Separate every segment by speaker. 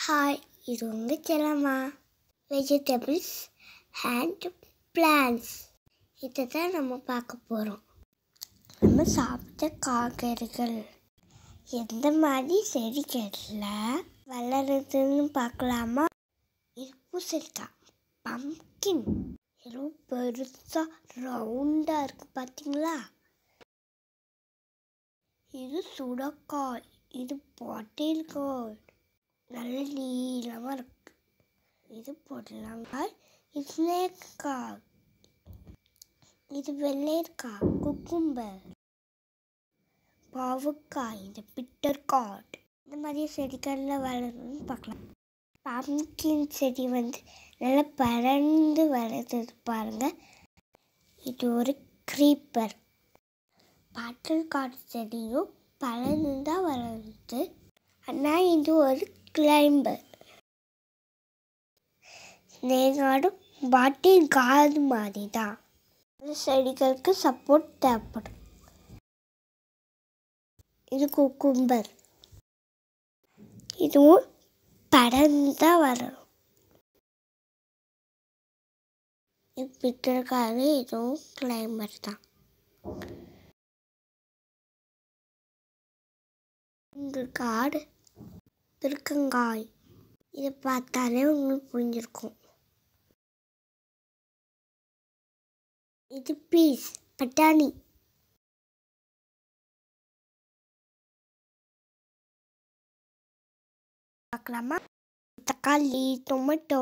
Speaker 1: hi இது உங்கள் செல்லம்மா vegetables and plants இதை தான் நம்ம பார்க்க போகிறோம் நம்ம சாப்பிட்ட காய்கறிகள் எந்த மாதிரி செடிகளில் வளருதுன்னு பார்க்கலாமா இது பூசணிக்காய் பம்கின் எவ்வளோ பெருசாக ரவுண்டாக இருக்குது பார்த்தீங்களா இது சுடக்காய் இது பாட்டில் காய் நல்ல நீளமாக இருக்கு இது பொடலங்காய் இது ஸ்னேக்காய் இது வெள்ளையர்காய் குக்கும்பர் பாவக்காய் இது பிட்டர்காட் இந்த மாதிரி செடிகளில் வளருதுன்னு பார்க்கலாம் பம்கின் செடி வந்து நல்லா பறந்து வளருது பாருங்க இது ஒரு க்ரீப்பர் பாட்டில் காடு செடியும் பழந்து தான் வளருது ஆனால் இது ஒரு கிளைம்பர் ஸ்னேகாடும் பாட்டில் காது மாதிரி தான் செடிகளுக்கு சப்போர்ட் தேவைப்படும் இது குக்கும்பர் இதுவும் படர்ந்து தான் வரணும் இது பிட்டர்காரு இதுவும் கிளைம்பர் தான் இந்த காடு திருக்கங்காய் இதை பார்த்தாலே உங்களுக்கு புரிஞ்சிருக்கும் இது பீஸ் பட்டாணி பார்க்கலாமா தக்காளி டொமேட்டோ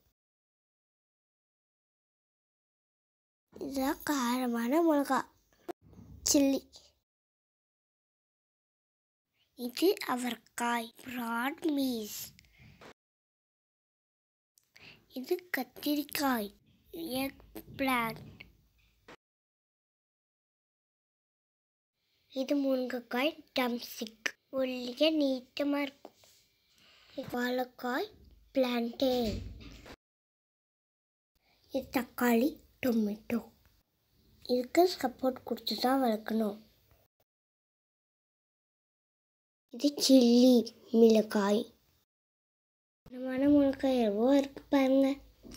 Speaker 1: இதுதான் காரமான மிளகா சில்லி இது அவரைக்காய் பிராட் மீஸ் இது கத்திரிக்காய் எக் பிளான்ட் இது முருங்கைக்காய் டம்ஸ்டிக் ஒல்லிய நீட்டமாக இருக்கும் வாழைக்காய் பிளான்டேன் இது தக்காளி டொமேட்டோ இதுக்கு சப்போர்ட் கொடுத்து தான் வளர்க்கணும் இது சில்லி மிளகாய் மன மிளகாய் எவ்வளோ இருக்கு பாருங்க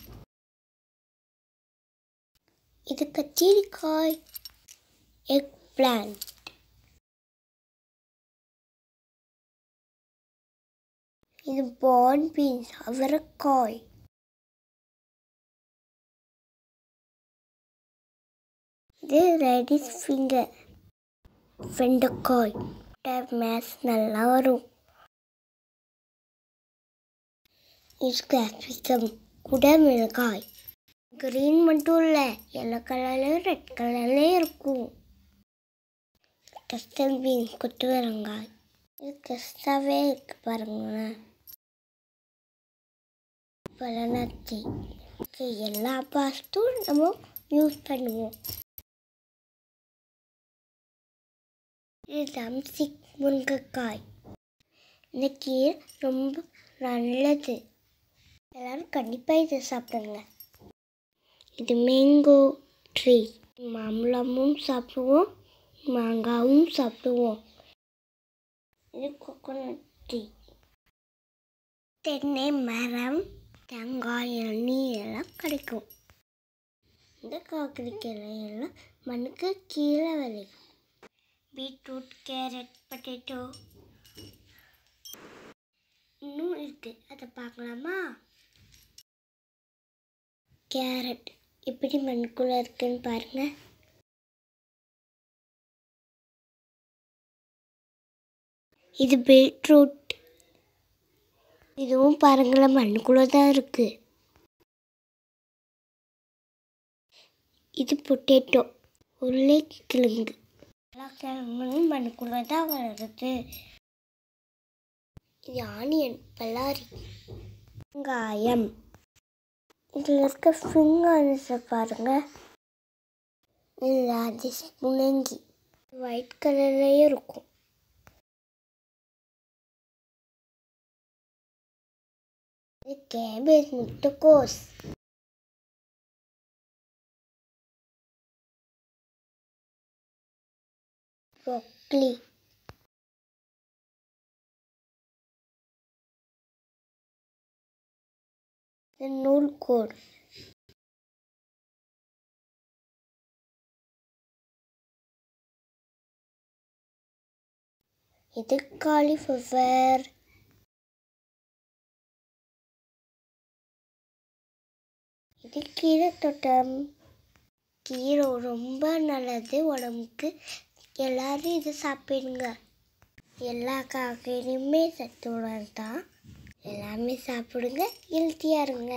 Speaker 1: இது கத்திரிக்காய் எக் பிளான்ட் இது பான் பீன்ஸ் அவரைக்காய் இது ரெடிஸ் ஃபிங்கர் வெண்டைக்காய் மேத்ஸ் நல்லா வரும் இது கேப்சிகம் குடமிளகாய் க்ரீன் மட்டும் இல்லை எல்லோ கலர்லேயும் ரெட் கலர்லேயும் இருக்கும் கஸ்டர்ட் பீன்ஸ் கொத்து வரங்காய் இது கஸ்டாவே இருக்கு பாருங்களேன் பழனாச்சி எல்லா பாஸ்ட்டும் நம்ம யூஸ் பண்ணுவோம் இது தம்சிக் முருங்கைக்காய் இந்த கீரை ரொம்ப நல்லது எல்லாரும் கண்டிப்பாக இதை சாப்பிடுங்க இது மேங்கோ ட்ரீ மாம்பழமும் சாப்பிடுவோம் மாங்காவும் சாப்பிடுவோம் இது கோகோனட் டீ தென்னை மரம் தேங்காய் எண்ணி எல்லாம் கிடைக்கும் இந்த காக்கரிக்கலை எல்லாம் மண்ணுக்கு கீழே விளையும் பீட்ரூட் கேரட் பொட்டேட்டோ இன்னும் இருக்குது அதை பார்க்கலாமா கேரட் எப்படி மண்ணுக்குள்ளே இருக்குன்னு பாருங்க இது பீட்ரூட் இதுவும் பாருங்களேன் மண்ணுக்குள்ளே தான் இருக்கு இது பொட்டேட்டோ உருளைக்கிழங்கு எல்லா கிழங்கும் மண்ணுக்குள்ளே தான் வளருது இது ஆனியன் பல்லாரி வெங்காயம் இதில் இருக்க ஃபிங்கர்ஸை பாருங்க இது ராஜேஷ் முள்ளங்கி ஒயிட் கலர்லேயே இருக்கும் இது கேபேஜ் முட்டைக்கோஸ் ப்ரோக்லி இது நூல்கோல் இது காலிஃப்ளவர் இது கீரை தோட்டம் கீரை ரொம்ப நல்லது உடம்புக்கு எல்லாரும் இதை சாப்பிடுங்க எல்லா காய்கறியுமே சத்துள்ளது தான் எல்லாமே சாப்பிடுங்க ஹெல்த்தியாக இருங்க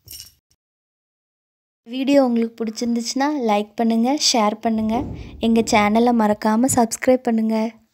Speaker 2: வீடியோ உங்களுக்கு பிடிச்சிருந்துச்சுன்னா லைக் பண்ணுங்கள் ஷேர் பண்ணுங்கள் எங்கள் சேனலை மறக்காமல் சப்ஸ்கிரைப் பண்ணுங்கள்